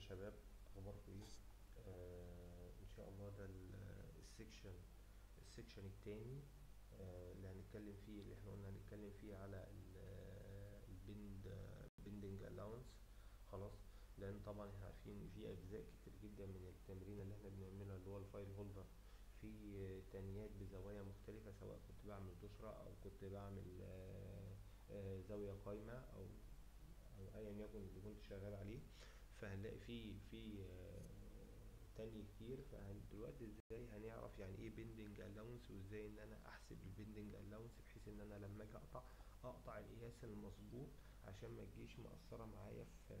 شباب اخباركم ايه آه ان شاء الله ده ال- السكشن السكشن التاني آه اللي هنتكلم فيه اللي احنا قلنا هنتكلم فيه على البند بندنج الاونس خلاص لان طبعا احنا عارفين ان في اجزاء كتير جدا من التمرين اللي احنا بنعملها اللي هو الفايل هولدر في تانيات بزوايا مختلفة سواء كنت بعمل دشرة او كنت بعمل آه آه زاوية قايمة او او ايا يكن اللي كنت شغال عليه فهنلاقي في في آه، تاني كتير فدلوقتي ازاي هنعرف يعني ايه بيندنج الاونس وازاي ان انا احسب البيندنج الاونس بحيث ان انا لما اجي اقطع اقطع القياس المظبوط عشان ما تجيش مأثرة معايا في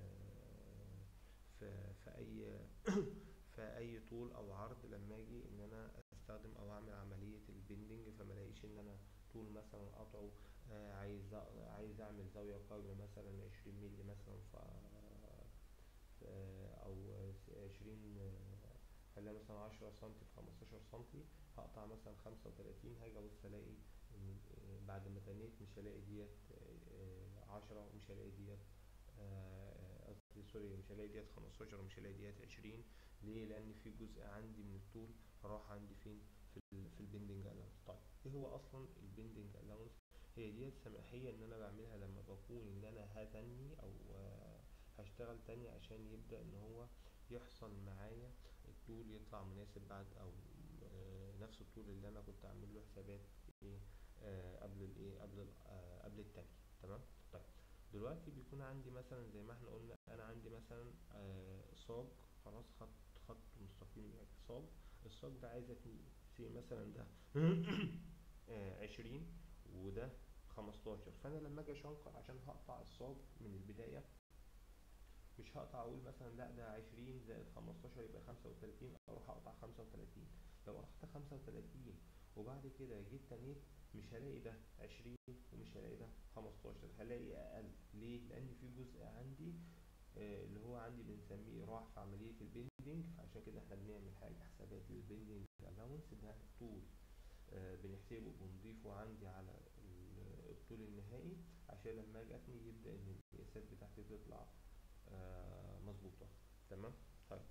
في في اي في اي طول او عرض لما اجي ان انا استخدم او اعمل عملية البيندنج فما الاقيش ان انا طول مثلا قطعه آه، عايز أ- عايز اعمل زاوية قايمة مثلا 20 مللي مثلا ف ف- او عشرين خليها مثلا عشرة سنتي في خمستاشر سنتي هقطع مثلا خمسة وتلاتين هاجي ابص الاقي إن آه، بعد ما تنيت مش هلاقي ديت آه، عشرة ومش هلاقي ديت آه، قصدي سوري مش هلاقي ديت خمستاشر ومش هلاقي ديت عشرين ليه؟ لأن في جزء عندي من الطول راح عندي فين؟ في ال في البندنج الاونس طيب ايه هو اصلا البندنج الاونس؟ هي ديت سماحية ان انا بعملها لما بكون ان انا هتني او آه، هشتغل تاني عشان يبدأ ان هو يحصل معايا الطول يطلع مناسب بعد او آه، نفس الطول اللي انا كنت عامل له حسابات ايه آه، قبل الايه قبل ال- آه، قبل التاني تمام طيب دلوقتي بيكون عندي مثلا زي ما احنا قلنا انا عندي مثلا آه، صاج خلاص خط خط مستقيم يعني صاج الصاج ده عايز اتنين سي مثلا ده آه، عشرين وده خمستاشر فانا لما اجي اشنقر عشان هقطع الصاج من البداية مش هقطع اقول مثلا لا ده عشرين زائد خمستاشر يبقى خمسة وتلاتين اروح اقطع خمسة وتلاتين لو قطعت خمسة وتلاتين وبعد كده جيت تنيت مش هلاقي ده عشرين ومش هلاقي ده خمستاشر هلاقي اقل ليه لان في جزء عندي آه، اللي هو عندي بنسميه راح في عملية البندنج فعشان كده احنا بنعمل حاجة حسابات للبندنج الاونس ده طول آه، بنحسبه بنضيفه عندي على ال- الطول النهائي عشان لما اجي اتني يبدأ ان القياسات بتاعتي تطلع آه، مظبوطة تمام طيب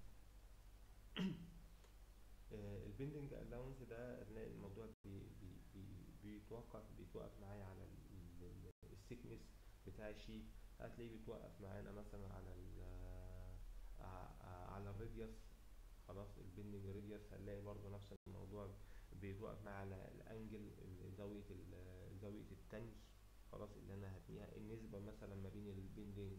آه، البندنج الاونس ده هنلاقي الموضوع بي بي بي بيتوقف بيتوقف معايا على السيكنس بتاع الشيت هتلاقيه بيتوقف معانا مثلا على ال ع- على الراديوس خلاص البندنج راديوس هنلاقي برضه نفس الموضوع بيتوقف معايا على الانجل ال- زاوية ال- زاوية التنج خلاص اللي انا هتنيها النسبة مثلا ما بين البندنج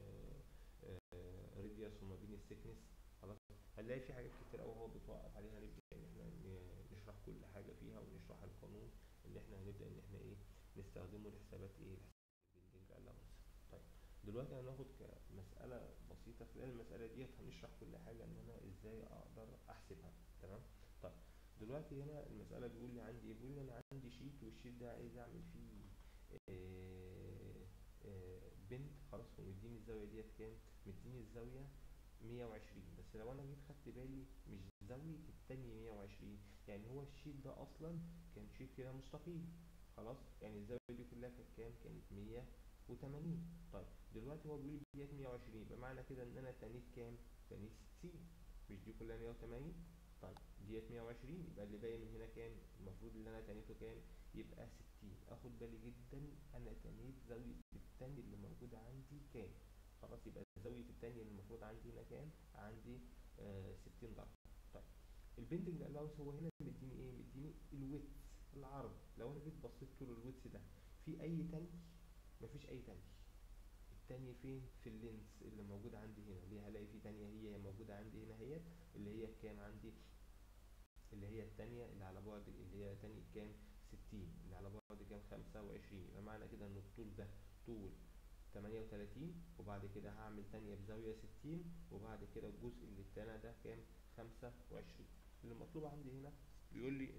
راديوس وما بين السيكنس خلاص هنلاقي في حاجات كتير قوي هو بيتوقف عليها هنبدأ ان احنا ن- نشرح كل حاجة فيها ونشرح القانون اللي احنا هنبدأ ان احنا ايه نستخدمه لحسابات ايه لحسابات البندنج الاونس طيب دلوقتي هناخد كمسألة بسيطة خلال المسألة ديت هنشرح كل حاجة ان انا ازاي اقدر احسبها تمام طيب دلوقتي هنا المسألة بيقول لي عندي ايه بيقول لي انا عندي شيت والشيت ده عايز اعمل فيه آه، آه، بند خلاص ومديني الزاوية ديت كام مديني الزاوية 120 بس لو انا جيت خدت بالي مش زاوية التانية 120 يعني هو الشيت ده اصلا كان شيت كده مستقيم خلاص يعني الزاوية دي كلها كانت كام كانت 180 طيب دلوقتي هو بيقول لي ديت 120 يبقى معنى كده ان انا تنيت كام تنيت 60 مش دي كلها 180 طيب ديت 120 يبقى اللي باقي من هنا كام المفروض اللي انا تنيته كام يبقى 60 اخد بالي جدا انا تنيت زاوية التاني اللي موجودة عندي كام خلاص يبقى زاوية التانية اللي المفروض عندي هنا كام عندي آه 60 درجة طيب البندنج الاونس هو هنا مديني ايه مديني الويتس العرض لو انا جيت بصيت طول الويتس ده في اي تاني مفيش اي تاني التانية فين في اللينس اللي موجود عندي هنا ليه هلاقي في تانية هي موجودة عندي هنا هي اللي هي كام عندي اللي هي التانية اللي على بعد اللي هي تانية كام ستين اللي على بعد كام خمسة وعشرين يبقى معنى كده ان الطول ده طول تمانية وتلاتين وبعد كده هعمل تانية بزاوية ستين وبعد كده الجزء اللي التاني ده كام خمسة وعشرين اللي مطلوب عندي هنا بيقول لي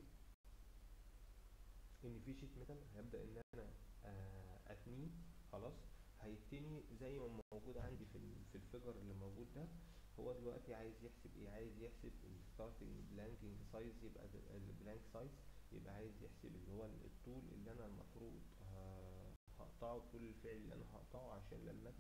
ان في شيت ميتال هبدأ ان انا آه، اتنيه خلاص هيتني زي ما موجود عندي في ال- في الفيجر اللي موجود ده هو دلوقتي عايز يحسب ايه عايز يحسب الستارتنج بلانكينج سايز يبقى البلانك سايز يبقى عايز يحسب اللي هو الطول اللي انا المفروض ه- هقطعه الطول الفعلي اللي انا هقطعه عشان لما اتني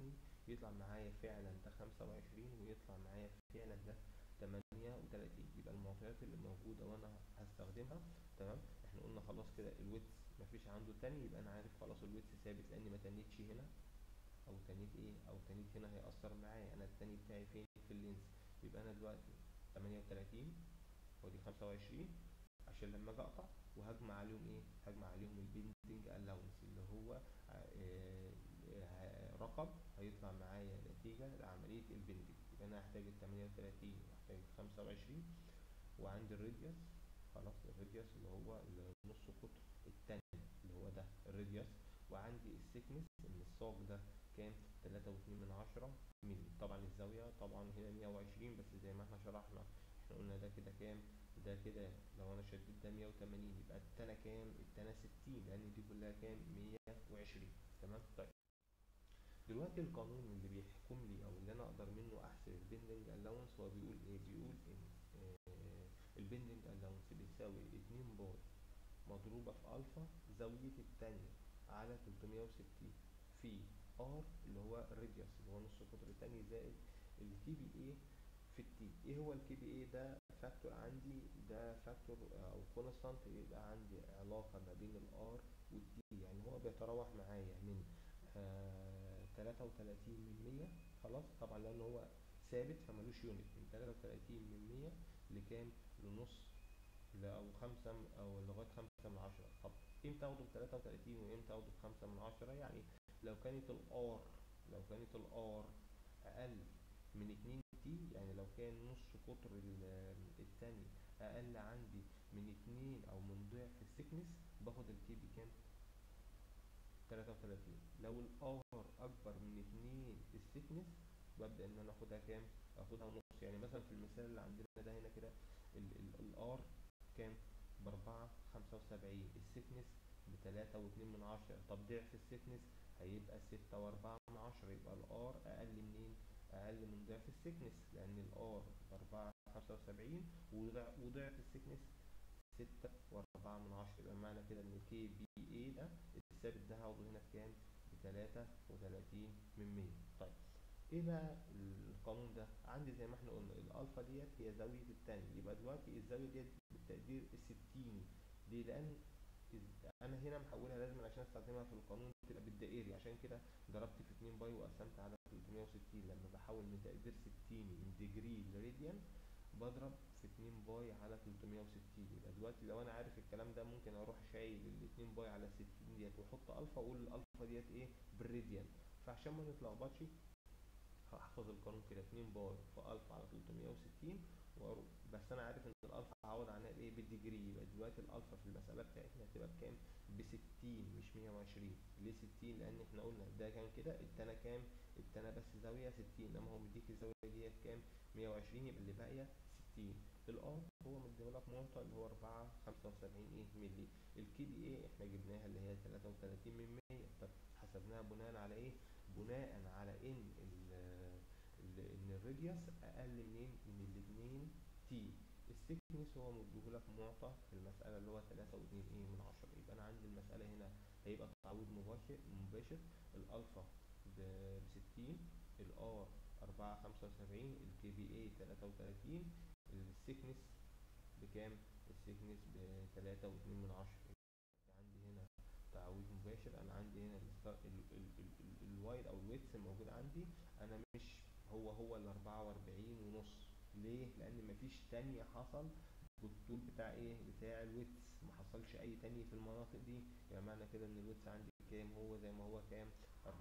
يطلع معايا فعلا ده خمسة وعشرين ويطلع معايا فعلا ده تمانية وتلاتين يبقى المعطيات اللي موجودة وانا هستخدمها تمام احنا قلنا خلاص كده الويتس مفيش عنده تاني يبقى انا عارف خلاص الويتس ثابت لاني ما تنيتش هنا او تنيت ايه او تنيت هنا هيأثر معايا انا التاني بتاعي فين في اللينس يبقى انا دلوقتي تمانية وتلاتين ودي خمسة وعشرين عشان لما اجي اقطع وهجمع عليهم ايه هجمع عليهم البيندنج الاونس اللي هو آه، آه، رقم هيطلع معايا نتيجة لعملية البيندنج يبقى انا هحتاج ال 38 وهحتاج ال 25 وعندي الراديوس خلاص الراديوس اللي هو نص قطر التاني اللي هو ده الراديوس وعندي السيكنس ان الساق ده كام 3.2 من عشرة مللي طبعا الزاوية طبعا هنا 120 بس زي ما احنا شرحنا احنا قلنا ده كده كام ده كده لو انا شديت ده 180 يبقى التانى كام التانى 60 لان دي كلها كام 120 تمام طيب دلوقتي القانون اللي بيحكم لي او اللي انا اقدر منه احسب البندنج الاونس هو بيقول ايه بيقول ان آه، البندنج الاونس بيساوي 2 باي مضروبة في الفا زاوية التانية على 360 في ار اللي هو الراديوس اللي هو نص قطر التاني زائد الكي بي اي في التي ايه هو الكي بي اي ده فاكتور عندي ده فاكتور او كونستانت يبقى عندي علاقة ما بين الار والتي يعني هو بيتراوح معايا من آه 33 من 100 خلاص طبعا لان هو ثابت فمالوش يونت من 33 من 100 لكام لنص ل- او خمسة م- او لغاية خمسة من عشرة طب امتى اخده بتلاتة وتلاتين وامتى اخده بخمسة من عشرة يعني لو كانت الار لو كانت الار اقل من اتنين تي يعني لو كان نص قطر ال- التاني اقل عندي من اتنين او من ضعف السكنس باخد الكي بكام 33 لو الار اكبر من 2 السكنس ببدا ان انا اخدها كام اخدها نص يعني مثلا في المثال اللي عندنا ده هنا كده الار كام باربعة خمسة وسبعين السكنس بتلاتة واتنين من عشرة طب ضعف السكنس هيبقى ستة واربعة من عشرة يبقى الار اقل منين اقل من ضعف السكنس لان الار باربعة خمسة وسبعين وضع- وضعف السكنس ستة واربعة من عشرة يبقى معنى كده ان كي بي اي ده الثابت ده هاخده هنا بكام بتلاتة وتلاتين من مية طيب ايه بقى القانون ده عندي زي ما احنا قلنا الالفا ديت هي زاوية التاني يبقى دلوقتي الزاوية ديت بالتقدير الستيني ليه لان إز- انا هنا محولها لازم عشان استخدمها في القانون تبقى بالدائري عشان كده ضربت في 2 باي وقسمت على 360 لما بحول من تقدير ستيني من ديجري لراديان بضرب في 2 باي على 360 يبقى دلوقتي لو انا عارف الكلام ده ممكن اروح شايل ال 2 باي على 60 ديت واحط الفا واقول الالفا ديت ايه بالراديان فعشان ما نتلخبطش هحفظ القانون كده 2 باي في الفا على 360 واروح بس انا عارف ان الالفا هعوض عنها بايه بالديجري يبقى دلوقتي الالفا في المساله بتاعتنا هتبقى بكام ب 60 مش 120 ليه 60 لان احنا قلنا ده كان كده التانى كام التانى بس زاويه 60 انما هو مديك الزاويه ديت كام 120 يبقى اللي باقيه 60 الار هو مديهولك معطى اللي هو 4 75 ايه مللي الكي بي ايه احنا جبناها اللي هي 33 من 100 طب حسبناها بناء على ايه بناء على ان ال ال- ان الراديوس اقل منين من الاثنين تي السكنس هو مديهولك معطى في المسألة اللي هو 3 و2 ايه من 10 يبقى انا عندي المسألة هنا هيبقى تعويض مباشر مباشر الالفا ب 60 الار 4 75 الكي بي اي 33 السكنس بكام السكنس ب 3 و2 من 10 عندي هنا تعويض مباشر انا عندي هنا الستار- ال- ال- ال- ال- الوايد او الويتس الموجود عندي انا مش هو هو ال 44 ونص ليه لان مفيش تانية حصل بالطول بتاع ايه بتاع الويتس ما حصلش اي تاني في المناطق دي يعني معنى كده ان الويتس عندي كام هو زي ما هو كام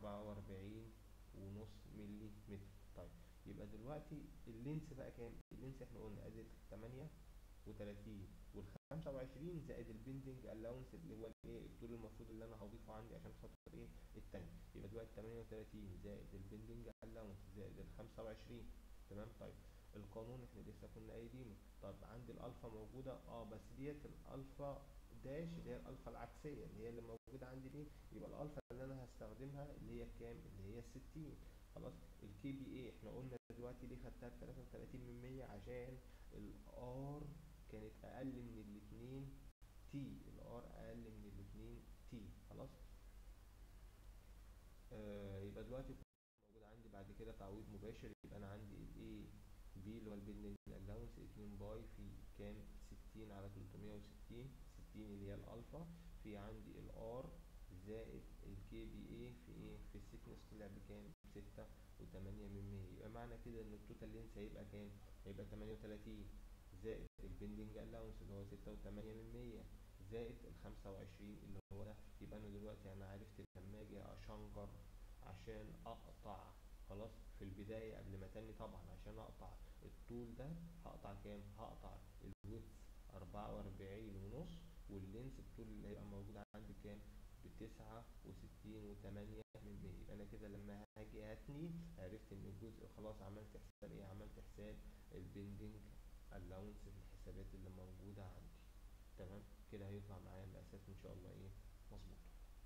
44 ونص ملي متر طيب يبقى دلوقتي اللينس بقى كام اللينس احنا قلنا ادي 8 و30 وال 25 زائد البندنج الاونس اللي هو الايه الطول المفروض اللي انا هضيفه عندي عشان خاطر ايه التاني يبقى دلوقتي 38 زائد البندنج الاونس زائد ال 25 تمام طيب القانون احنا لسه كنا قايلينه طب عندي الالفا موجوده اه بس ديت الالفا داش اللي هي الالفا العكسيه اللي هي اللي موجوده عندي دي يبقى الالفا اللي انا هستخدمها اللي هي كام اللي هي 60 خلاص الكي بي اي احنا قلنا دلوقتي ليه خدتها ب 33 من 100 عشان الار كانت اقل من الاثنين تي الار اقل من الاثنين تي خلاص آه يبقى دلوقتي موجود عندي بعد كده تعويض مباشر يبقى انا عندي الاي بي اللي هو البيلدنج الاونس 2 باي في كام 60 على 360 60 اللي هي الالفا في عندي الار زائد الكي بي اي في ايه في السيكنس طلع بكام 6 و8 من 100 يبقى معنى كده ان التوتال لينس هيبقى كام هيبقى 38 زائد البندنج الاونس اللي هو 6 و8 من 100 زائد ال 25 اللي هو ده يبقى انا دلوقتي انا عرفت لما اجي اشنجر عشان اقطع خلاص في البدايه قبل ما تاني طبعا عشان اقطع الطول ده هقطع كام هقطع الويدث 44 ونص واللينس الطول اللي هيبقى موجود عندي كام بتسعة وستين وتمانية من مية يبقى أنا كده لما هاجي هاتني عرفت إن الجزء خلاص عملت حساب إيه عملت حساب البندنج الاونس في الحسابات اللي موجودة عندي تمام كده هيطلع معايا المقاسات إن شاء الله إيه مظبوط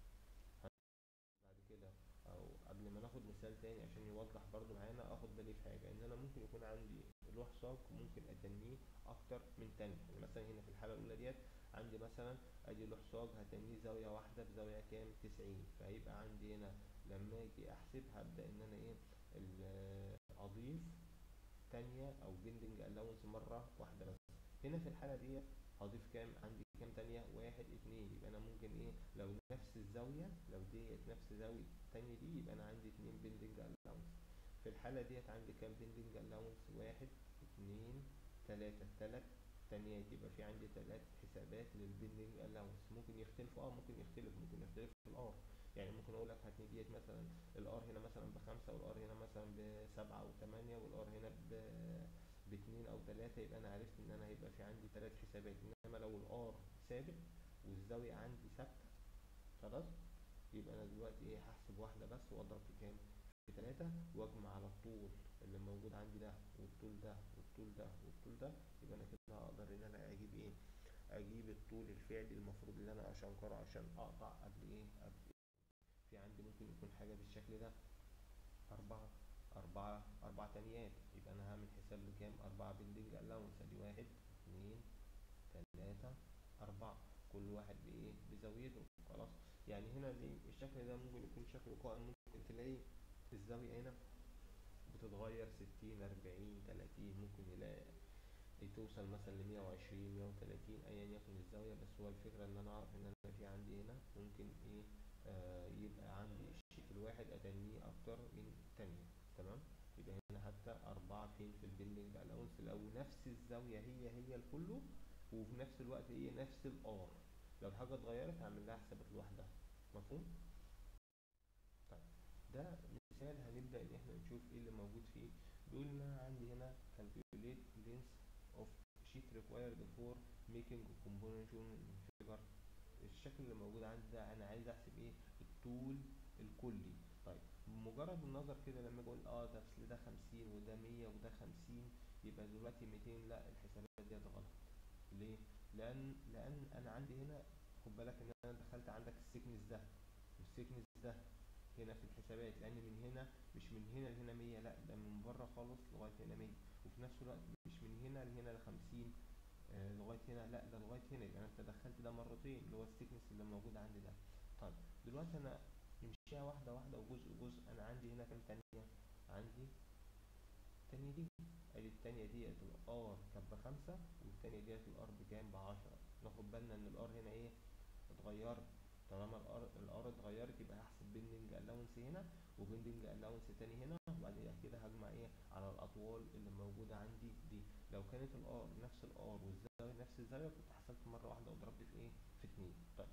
بعد كده أو قبل ما ناخد مثال تاني عشان يوضح برضو معانا اخد بالي في حاجة ان انا ممكن يكون عندي لوح ساق ممكن اتنيه اكتر من تاني يعني مثلا هنا في الحالة الاولى ديت عندي مثلا ادي لوح ساق هتنيه زاوية واحدة بزاوية كام 90 فهيبقى عندي هنا لما اجي احسب هبدأ ان انا ايه اضيف تانية او بندنج الاونس مرة واحدة بس هنا في الحالة ديت هضيف كام عندي كام تانية واحد اتنين يبقى انا ممكن ايه لو نفس الزاوية لو ديت نفس زاوية تانية دي يبقى انا عندي اتنين بندنج الاونس في الحالة ديت عندي كام بندنج الاونس واحد اتنين تلاتة تلات تانيات يبقى في عندي تلات حسابات للبندنج الاونس ممكن يختلفوا اه ممكن يختلف ممكن يختلف في الار يعني ممكن اقول لك هاتني ديت مثلا الار هنا مثلا بخمسة والار هنا مثلا بسبعة وثمانية والار هنا ب باتنين او تلاتة يبقى انا عرفت ان انا هيبقى في عندي تلات حسابات انما لو الار ثابت والزاوية عندي ثابتة خلاص يبقى انا دلوقتي ايه هحسب واحدة بس واضرب في كام في تلاتة واجمع على الطول اللي موجود عندي ده والطول ده والطول ده والطول ده يبقى انا كده هقدر ان انا اجيب ايه اجيب الطول الفعلي المفروض ان انا اشنكره عشان اقطع قبل ايه قبل في عندي ممكن يكون حاجة بالشكل ده أربعة أربعة أربع تانيات يبقى أنا هعمل حساب لكام أربعة بندنج ألاونس أدي واحد اتنين تلاتة أربعة كل واحد بإيه بزاويته خلاص يعني هنا دي الشكل ده ممكن يكون شكل قائم ممكن تلاقي الزاوية هنا بتتغير ستين أربعين تلاتين ممكن يلاقي توصل مثلا لمية وعشرين مية وتلاتين أيا يكن الزاوية بس هو الفكرة إن أنا أعرف إن أنا في عندي هنا ممكن إيه آه يبقى عندي الشيء الواحد أتنيه أكتر من التانية تمام يبقى هنا حتى أربعة فين في البندنج ألاونس لو نفس الزاوية هي هي لكله وفي نفس الوقت هي نفس الآر لو الحاجة اتغيرت هعمل لها حسابات لوحدها مفهوم؟ طيب ده مثال هنبدأ إن احنا نشوف ايه اللي موجود فيه بيقول إن أنا عندي هنا calculate length of sheet required for making composition figure الشكل اللي موجود عندي ده انا عايز احسب ايه الطول الكلي طيب بمجرد النظر كده لما اجي اقول اه ده اصل ده 50 وده 100 وده 50 يبقى دلوقتي 200 لا الحسابات ديت غلط ليه لان لان انا عندي هنا خد بالك ان انا دخلت عندك السيكنس ده والسيكنس ده هنا في الحسابات لان من هنا مش من هنا لهنا 100 لا ده من بره خالص لغايه هنا 100 وفي نفس الوقت مش من هنا لهنا ل 50 آه لغايه هنا لا ده لغايه هنا يبقى انت دخلت ده مرتين اللي هو السيكنس اللي موجود عندي ده طيب دلوقتي انا نمشيها واحده واحده وجزء جزء انا عندي هنا كام تانية عندي التانية دي ادي التانية ديت الار كانت بخمسة والتانية ديت الار بكام بعشرة ناخد بالنا ان الار هنا ايه اتغيرت طالما الار الار اتغيرت يبقى هحسب بندنج الاونس هنا وبندنج الاونس تاني هنا وبعد كده هجمع ايه على الاطوال اللي موجوده عندي دي لو كانت الار نفس الار والزاويه نفس الزاويه كنت حسبت مره واحده وضربت في ايه في اتنين طيب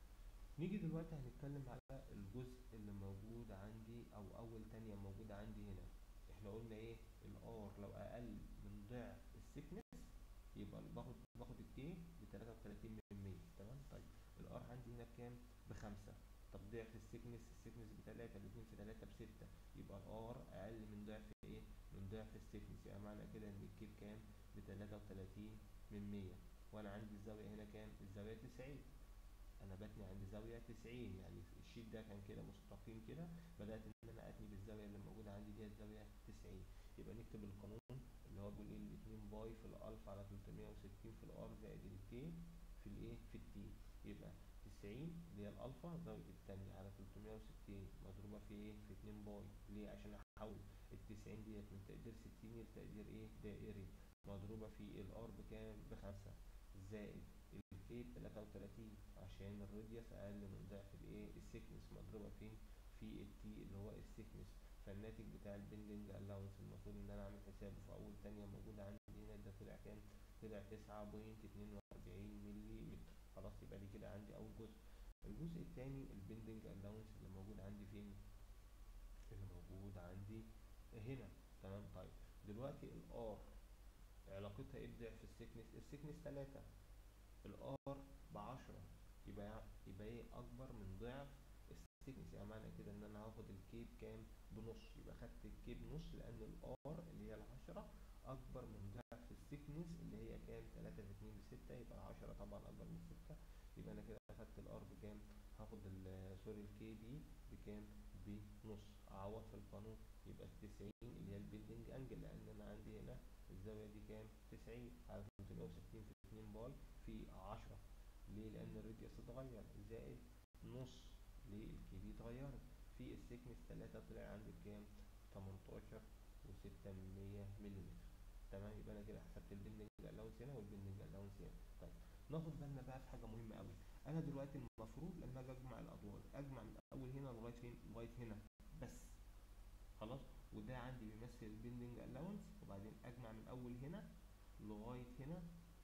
نيجي دلوقتي هنتكلم على الجزء اللي موجود عندي او اول تانية موجودة عندي هنا احنا قلنا ايه الار لو اقل من ضعف السكنس يبقى باخد باخد الكي ب 33 من 100 تمام طيب الار عندي هنا بكام بخمسة طب ضعف السكنس السكنس بتلاتة الاتنين في تلاتة بستة يبقى الار اقل من ضعف ايه من ضعف السكنس يبقى معنى كده ان الكي بكام ب 33 من 100 وانا عندي الزاوية هنا كام الزاوية 90 انا بتني عند زاوية 90 يعني الشيت ده كان كده مستقيم كده بدأت ان انا اتني بالزاوية اللي موجودة عندي ديت زاوية 90 يبقى نكتب القانون اللي هو بيقول ايه الاتنين باي في الالفا على 360 في الار زائد الكي في الايه في التي يبقى 90 اللي هي الالفا زاوية التانية على 360 مضروبة في ايه في 2 باي ليه عشان احول التسعين ديت من تقدير ستين لتقدير ايه دائري مضروبة في الار بكام بخمسة زائد الكي بتلاتة وتلاتين عشان الراديوس اقل من ضعف الايه السكنس مضروبة فين في التي اللي هو السكنس فالناتج بتاع البندنج الاونس المفروض ان انا اعمل حسابه في اول تانية موجودة عندي هنا ده طلع كام طلع تسعة بوينت اتنين واربعين ملي متر خلاص يبقى دي كده عندي اول جزء الجزء الثاني البندنج الاونس اللي موجود عندي فين اللي موجود عندي هنا تمام طيب دلوقتي الار علاقتها ايه بضعف السكنس السكنس 3 الار بعشرة يبقى يبقى ايه اكبر من ضعف السكنس يعني معنى كده ان انا هاخد الكي بكام بنص يبقى خدت الكي بنص لان الار اللي هي العشرة اكبر من ضعف السكنس اللي هي كام 3 في 2 ب 6 يبقى 10 طبعا اكبر من 6 يبقى انا كده اخدت الار بكام هاخد سوري الكي دي بكام بنص اعوض في القانون يبقى ال 90 اللي هي البيلدنج انجل لان انا عندي هنا الزاويه دي كام 90 على 360 في 2 باي في 10 ليه لان الراديوس اتغير زائد نص ليه الكي دي اتغيرت في السكنس 3 طلع عندي بكام 18 و6 ملم تمام يبقى انا كده حسبت البندنج الاونس هنا والبندنج الاونس هنا طيب ناخد بالنا بقى في حاجه مهمه قوي انا دلوقتي المفروض لما اجي اجمع الاطوال اجمع من اول هنا لغايه فين لغايه هنا بس خلاص وده عندي بيمثل البندنج الاونس وبعدين اجمع من اول هنا لغايه هنا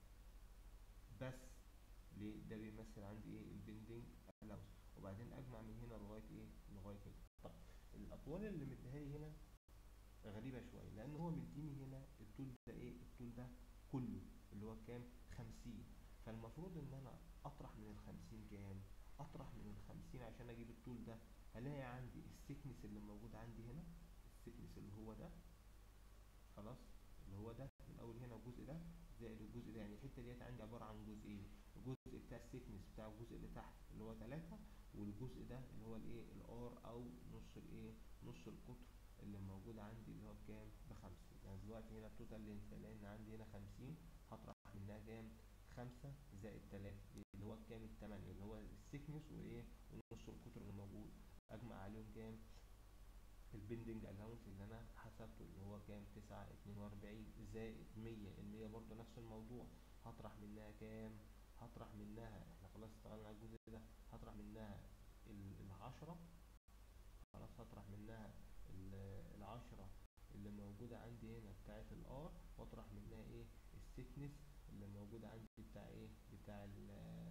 بس ليه ده بيمثل عندي ايه البندنج الاونس وبعدين اجمع من هنا لغايه ايه لغايه هنا طب الاطوال اللي مديها لي هنا غريبه شويه لان هو مديني هنا الطول ده ايه الطول ده كله اللي هو كام 50 فالمفروض ان انا اطرح من ال 50 كام اطرح من ال 50 عشان اجيب الطول ده هلاقي عندي السكنس اللي موجود عندي هنا السكنس اللي هو ده خلاص اللي هو ده من اول هنا الجزء ده زائد الجزء ده يعني الحته ديت عندي عباره عن جزئين الجزء بتاع السكنس بتاع الجزء اللي تحت اللي هو 3 والجزء ده اللي هو الايه الار او نص الايه نص القطر اللي موجود عندي اللي هو بكام بخمسة يعني دلوقتي هنا التوتال لينث لان عندي هنا 50 هطرح منها كام 5 زائد 3 اللي هو كام الثمانية اللي هو السكنس وايه ونص القطر اللي موجود اجمع عليهم كام البندنج الاونس اللي انا حسبته اللي هو كام 9 42 زائد 100 ال 100 برضه نفس الموضوع هطرح منها كام هطرح منها احنا خلاص اشتغلنا على الجزء ده هطرح منها العشرة خلاص هطرح منها العشرة اللي موجودة عندي هنا بتاعت الار واطرح منها ايه السكنس اللي موجودة عندي بتاع ايه بتاع ال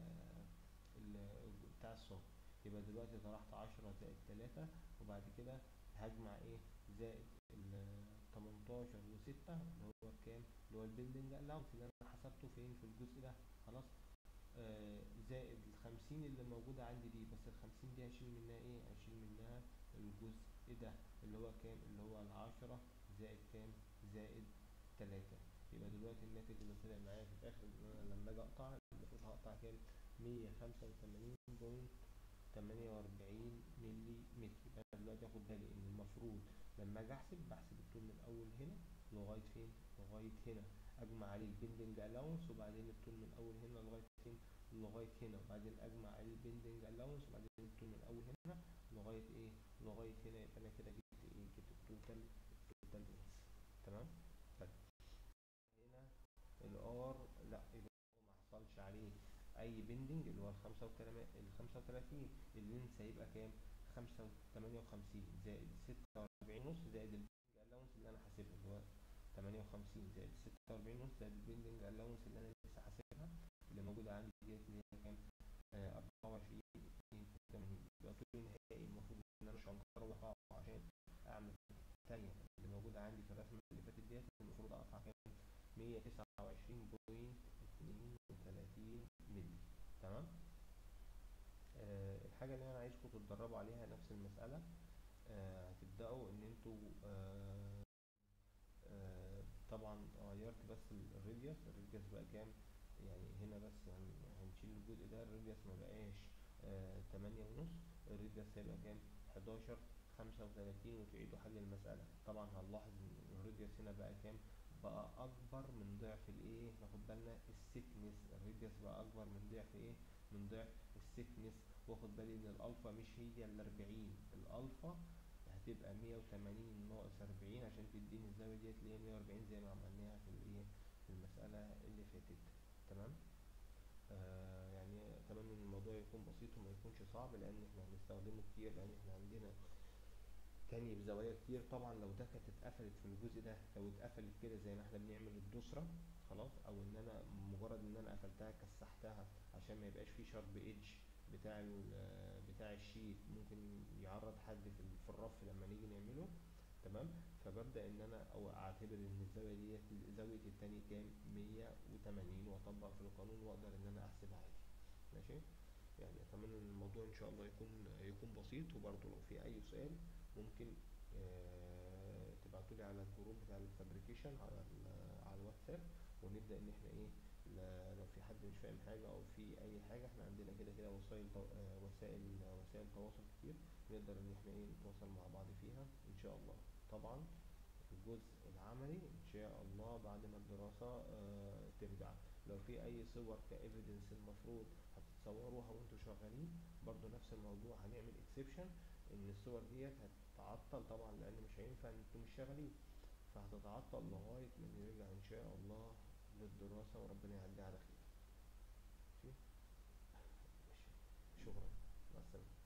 بتاع الصوت يبقى دلوقتي طرحت عشرة زائد تلاتة وبعد كده هجمع ايه زائد ال 18 و6 اللي هو بكام اللي هو البيلدنج الاونس اللي انا حسبته فين في الجزء ده خلاص آه زائد ال 50 اللي موجودة عندي دي بس ال 50 دي هشيل منها ايه هشيل منها الجزء ده اللي هو كام اللي هو العشرة زائد كام زائد 3 يبقى دلوقتي الناتج اللي طلع معايا في الاخر ان انا لما اجي اقطع المفروض هقطع كام 185.48 ملي متر يبقى انا دلوقتي اخد بالي ان المفروض لما اجي احسب بحسب الطول من اول هنا لغايه فين لغايه هنا اجمع عليه البندنج الاونس وبعدين الطول من اول هنا لغايه فين لغايه هنا وبعدين اجمع عليه البندنج الاونس وبعدين الطول من اول هنا لغايه ايه لغايه هنا يبقى انا كده جبت ايه جبت التوتال التوتال تمام طيب هنا الار لا يبقى هو ما حصلش عليه اي بندنج اللي هو ال 35 ال 35 اللينس هيبقى كام 5 58 زائد 46 نص زائد البندنج الاونس اللي انا حاسبها اللي هو 58 زائد 46 نص زائد البندنج الاونس اللي انا لسه حاسبها اللي موجوده عندي ديت اللي هي كام آه 24 82 يبقى طول النهائي المفروض ان انا مش هنكر واقطعه عشان اعمل الثانيه اللي موجوده عندي في الرسمه اللي فاتت ديت المفروض اقطع كام 129.32 مللي تمام آه الحاجه اللي انا عايزكم تتدربوا عليها نفس المساله آه هتبداوا ان انتوا آه آه طبعا غيرت بس الراديوس الراديوس بقى كام يعني هنا بس يعني هنشيل الجزء ده الراديوس ما بقاش آه 8 ونص الراديوس هيبقى كام 11 35 وتعيدوا حل المسألة طبعا هنلاحظ ان الراديوس هنا بقى كام بقى اكبر من ضعف الايه ناخد بالنا السكنس الراديوس بقى اكبر من ضعف ايه من ضعف السكنس واخد بالي ان الالفا مش هي ال 40 الالفا هتبقى 180 ناقص 40 عشان تديني الزاوية ديت اللي هي 140 زي ما عملناها في الايه في المسألة اللي فاتت تمام آه يعني اتمنى ان الموضوع يكون بسيط وما يكونش صعب لان احنا هنستخدمه كتير لان احنا عندنا تاني بزوايا كتير طبعا لو ده كانت اتقفلت في الجزء ده لو اتقفلت كده زي ما احنا بنعمل الدوسرة خلاص او ان انا مجرد ان انا قفلتها كسحتها عشان ما يبقاش في شارب ايدج بتاع ال- بتاع الشيت ممكن يعرض حد في ال- في الرف لما نيجي نعمله تمام فببدأ ان انا او اعتبر ان الزاوية ديت زاوية التاني كام 180 واطبق في القانون واقدر ان انا احسبها عادي ماشي يعني اتمنى ان الموضوع ان شاء الله يكون يكون بسيط وبرضه لو في اي سؤال ممكن آه تبعتوا لي على الجروب بتاع الفابريكيشن على ال- على الواتساب ونبدا ان احنا ايه لا- لو في حد مش فاهم حاجه او في اي حاجه احنا عندنا كده كده وسائل تو- آه، وسائل وسائل تواصل كتير نقدر ان احنا ايه نتواصل مع بعض فيها ان شاء الله طبعا الجزء العملي ان شاء الله بعد ما الدراسة آه، ترجع لو في اي صور كايفيدنس المفروض هتتصوروها وانتوا شغالين برضو نفس الموضوع هنعمل اكسبشن ان الصور ديت هتتعطل طبعا لان مش هينفع ان انتوا مش شغالين فهتتعطل لغاية ما نرجع ان شاء الله للدراسة وربنا يعديها على خير ماشي؟ ماشي. شكرا مع السلامة